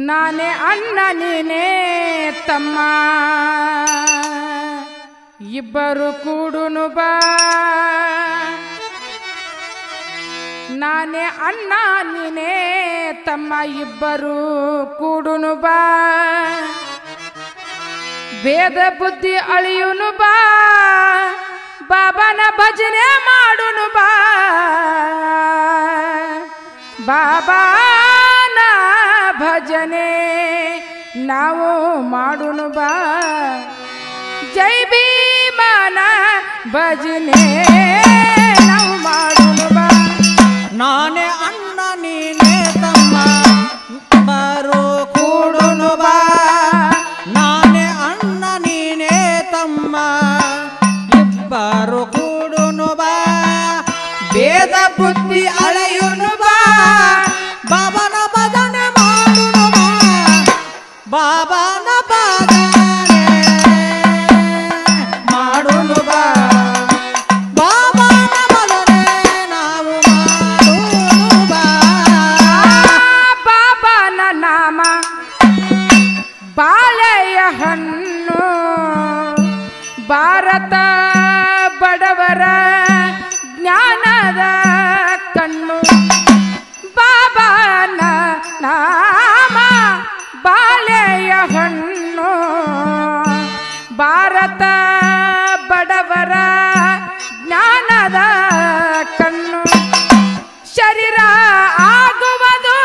ನಾನೇ ಅಣ್ಣ ನೀನೇ ತಮ್ಮ ಇಬ್ಬರು ಕೂಡುನು ಬಾ ನಾನೇ ಅಣ್ಣ ನೀನೇ ತಮ್ಮ ಇಬ್ಬರು ಕೂಡುನು ಬಾ ಭೇದ ಬುದ್ಧಿ ಅಳಿಯುನು ಬಾ ಬಾಬನ ಭಜನೆ ಮಾಡುನು ಬಾ ಬಾಬಾನ ಭಜನೆ ನಾವು ಮಾಡುನು ಬಾ ಜೈ ಭೀಮನ ಭಜನೆ ನಾವು ಮಾಡುನು ಬಾ ನಾನೇ ಅಣ್ಣ ನೀನೇ ತಮ್ಮ ಬರೋ ಕೂಡುನು ಬಾ ನಾನೇ ಅಣ್ಣ ನೀನೇ ತಮ್ಮ ಇಬ್ಬರು ಕೂಡುನು ಬಾ ಭೇದ ಬುದ್ಧಿ ಅಳೆಯುನು ಬಾ ಬಾಬನ ಭಜನೆ ಮಾಡುನು ಬಾ ಬಾಬನ ಭಜನೆ ಮಾಡುನು ಬಾ ಬಾಬನ ಭಜನೆ ನಾವು ಮಾಡುನು ಬಾ ಬಾಬನ ನಾಮ ಬಾಳೆಯ ಹಣ್ಣು ಭಾರತ ಬಡವರ ಜ್ಞಾನದ ಕಣ್ಣು ಬಾಬನ ನಾಮ ಬಾಳೆಯ ಹಣ್ಣು ಭಾರತ ಬಡವರ ಜ್ಞಾನದ ಕಣ್ಣು ಶರೀರ ಆಗುವುದು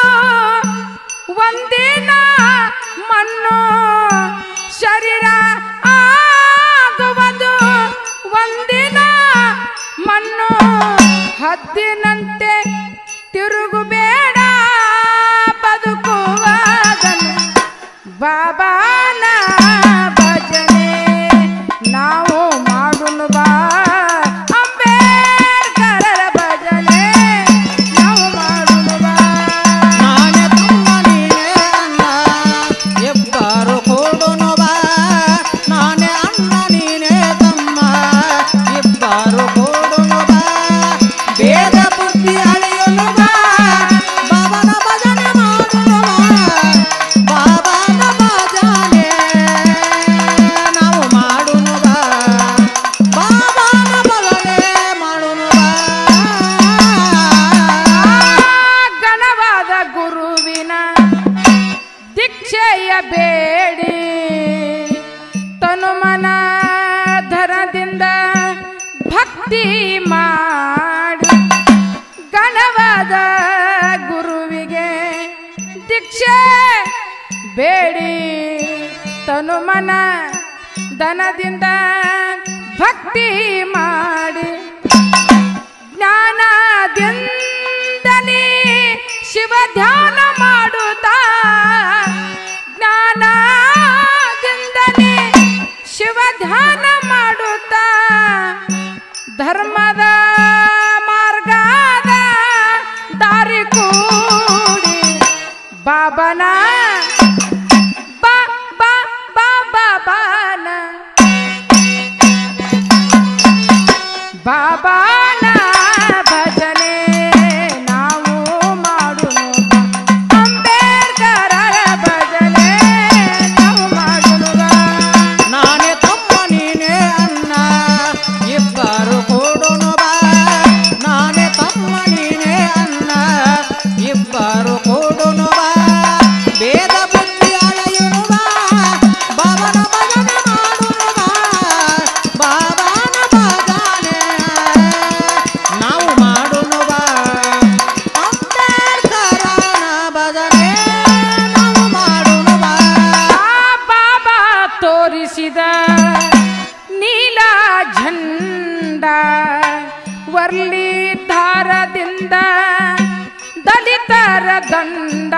ಒಂದಿನ ಮಣ್ಣು ಶರೀರ ಆಗುವುದು ಒಂದಿನ ಮಣ್ಣು ಹದ್ದಿನಂತೆ ತಿರುಗುಬೇಡ ಬದುಕುವುದನ್ನು ಬಾಬಾನ ಭಜನೆ ನಾವು ಮಾಡುನು ಬಾ ಅಂಬೇಡ್ಕರರ ಭಜನೆ ನಾವು ಮಾಡುನು ಬಾ ನಾನೇ ತಮ್ಮ ನೀನೇ ಅಣ್ಣ ಇಬ್ಬರು ಕೂಡುನು ಬಾ ನಾನೇ ಅಣ್ಣ ನೀನೇ ತಮ್ಮ ಇಬ್ಬರು ಕೂಡುನು ಬಾ ಭೇದ ಬುದ್ಧಿ ಅಳಿಯುನು ಬಾ ಬಾಬನ ಭಜನೆ ಮಾಡುನು ಬಾ ಬಾಬನ ಭಜನೆ ನಾವು ಮಾಡುನು ಬಾ ಬಾಬನ ಭಜನೆ ಮಾಡುನು ಬಾ ಗಣವಾದ ಗುರುವಿನ ದೀಕ್ಷೆಯ ಬೇಡಿ ತನುಮನ ಧರದಿಂದ ಭಕ್ತಿ ಮಾಡಿ ಗಣವಾದ ಗುರುವಿಗೆ ದೀಕ್ಷೆ ಬೇಡಿ ತನುಮನ ದನದಿಂದ ಭಕ್ತಿ ಮಾಡಿ ಜ್ಞಾನದಿಂದಲೇ ಶಿವ ಧ್ಯಾನ ಮಾಡುತ್ತಾ ಜ್ಞಾನದಿಂದಲೇ ಶಿವ ಧ್ಯಾನ ಮಾಡುತ್ತಾ ಧರ್ಮದ ಮಾರ್ಗದ ದಾರಿ ಕೂಡಿ ಬಾಬನ ಬಾ ಬಾ ಬಾ ಬಾಬನ ಬಾಬಾನ ಭಜನೆ ನಾವು ಮಾಡುನು ಅಂಬೇಡ್ಕರರ ಭಜನೆ ನಾವು ಮಾಡುನು ನಾನೇ ತಮ್ಮ ನೀನೇ ಅಣ್ಣ ಇಬ್ಬರು ಕೂಡುನು ಬಾ ನಾನೇ ತಮ್ಮ ನೀನೇ ಅಣ್ಣ ಇಬ್ಬರು ಕೂಡುನು ಬಾ ಭೇದ ಬುದ್ಧಿ ಅಳೆಯುನು ಬಾ ಬಾಬನ ಭಜನೆ ಮಾಡುನು ಬಾ ಬಾಬನ ಭಜನೆ ನಾವು ಮಾಡುನು ಬಾ ಅಂಬೇಡ್ಕರನ ಭಜನೆ ನಾವು ಮಾಡುನು ಬಾ ಆ ಬಾಬಾ ತೋರಿಸಿದ ನೀಲ ಝಂಡ ವರ್ಲಿ ದಾರದಿಂದ ದಲಿತರ ದಂಡ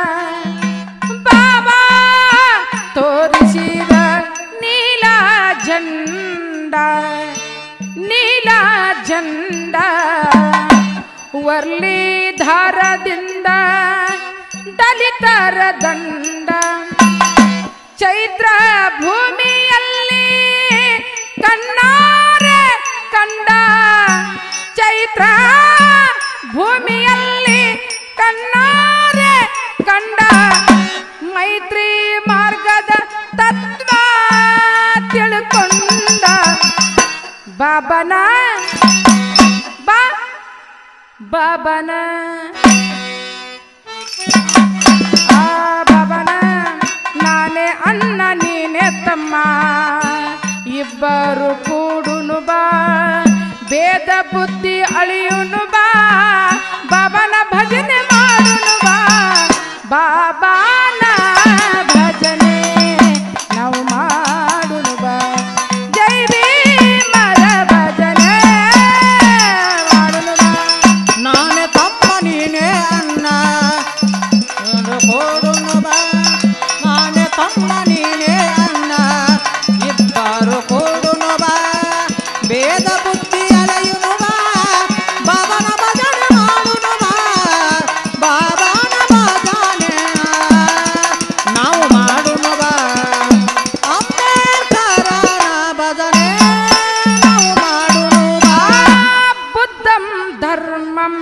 ಬಾಬಾ ತೋರಿಸಿದ ನೀಲ ಝಂಡ ನೀಲ ಝಂಡ ವರ್ಲಿ ದಾರದಿಂದ ದಲಿತರ ದಂಡ ಚೈತ್ರ ಭೂಮಿಯಲ್ಲಿ ಕಣ್ಣಾರೆ ಕಂಡ ಚೈತ್ರ ಭೂಮಿಯಲ್ಲಿ ಕಣ್ಣಾರೆ ಕಂಡ ಮೈ ಬಾಬನ ಬಾ ಬಾಬನ ಆ ಬಾಬನ ನಾನೇ ಅಣ್ಣ ನೀನೇ ತಮ್ಮ ಇಬ್ಬರು ಕೂಡುನು ಬಾ ಭೇದ ಬುದ್ಧಿ ಅಳಿಯುನು ಬಾ ಬಾಬನ ಭಜನೆ ಮಾಡುನು ಬಾ ಬಾಬಾನ ಭಜನೆ ನಾವು ಮಾಡುನು ಬಾ ಜೈ ಭೀಮರ ಭಜನೆ ಮಾಡುನು ಬಾ ನಾನೇ ತಮ್ಮ ನೀನೇ ಅಣ್ಣ ಎಂದು ಕೂಡುನು ಬಾ ನಾನೇ ತಮ್ಮ ನೀನೇ ಅಣ್ಣ ಇಬ್ಬರು ಕೂಡುನು ಬಾ ಭೇದ ಬುದ್ಧಿ ಅಲೆಯುನು ಬಾ ಬಾಬನ ಭಜನೆ ಮಾಡುನು ಬಾ ಬಾಬನ ಭಜನೆ ನಾವು ಮಾಡುನು ಬಾ ಅಂಬೇಡ್ಕರನ ಭಜನೆ ನಾವು ಮಾಡುನು ಬಾ ಬುದ್ಧಂ ಧರ್ಮಂ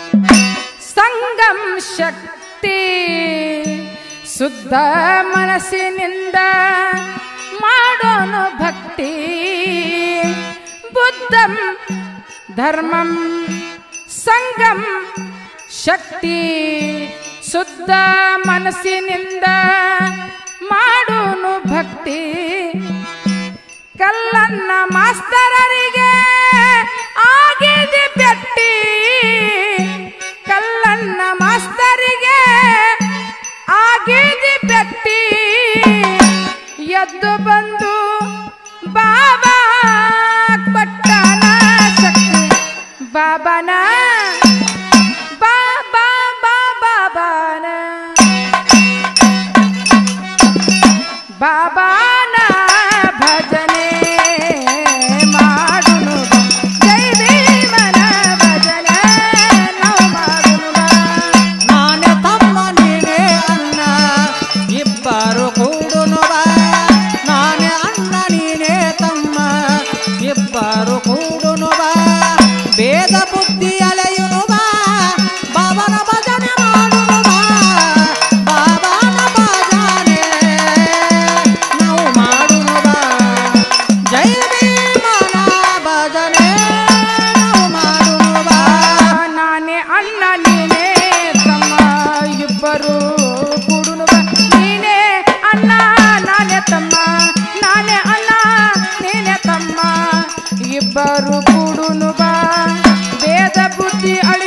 ಸಂಗಂ ಶಕ್ತಿ ಶುದ್ಧ ಮನಸ್ಸಿನಿಂದ ಮಾಡೋನು ಭಕ್ತಿ ಬುದ್ಧಂ ಧರ್ಮಂ ಸಂಗಂ ಶಕ್ತಿ ಶುದ್ಧ ಮನಸ್ಸಿನಿಂದ ಮಾಡೋನು ಭಕ್ತಿ ಕಲ್ಲನ್ನ ಮಾಸ್ತರರಿಗೆ ಆಗಿದೆ ಬೆಟ್ಟಿ ಕಲ್ಲನ್ನ ಮಾಸ್ತರಿಗೆ ಆಗಿದೆ ಬೆಟ್ಟಿ ಎದ್ದು ಬಂದು ಬಾಬಾ ಕೊಟ್ಟನ ಶಕ್ತಿ ಬಾಬನ ಬಾಬಾ ಬಾಬಾನ ಬಾಬಾನ ಭಜನೆ ಮಾಡುನು ಬಾ. ಜೈ ಭೀಮನ ಭಜನೆ ನಾವು ಮಾಡುನು ಬಾ. ನಾನೇ ತಮ್ಮ ನೀನೇ ಅಣ್ಣ ಇಬ್ಬರು ಕೂಡುನು ಬಾ ನಾನೇ ಅಣ್ಣ ನೀನೇ ತಮ್ಮ ಇಬ್ಬರು ಕೂಡುನು ಬಾ ಭೇದ ಬುದ್ಧಿ ಅಲೆಯುನು ಬಾ ಬಾಬನ ಭಜನೆ ಮಾಡುನು ಬಾ ಬಾಬನ ಭಜನೆ ನಾವು ಮಾಡುನು ಬಾ ಜೈ ಭೀಮನ ಭಜನೆ ನಾವು ಮಾಡುನು ಬಾ ನಾನೇ ಅಣ್ಣ ನೀನೇ ತಮ್ಮ ಇಬ್ಬರು ಕೂಡುನು ಬಾ. ನೀನೇ ಅಣ್ಣ ನಾನೇ ತಮ್ಮ ನಾನೇ ಅಣ್ಣ ನೀನೇ ತಮ್ಮ ಇಬ್ಬರು ಕೂಡುನು ಬಾ ಭೇದ ಬುದ್ಧಿ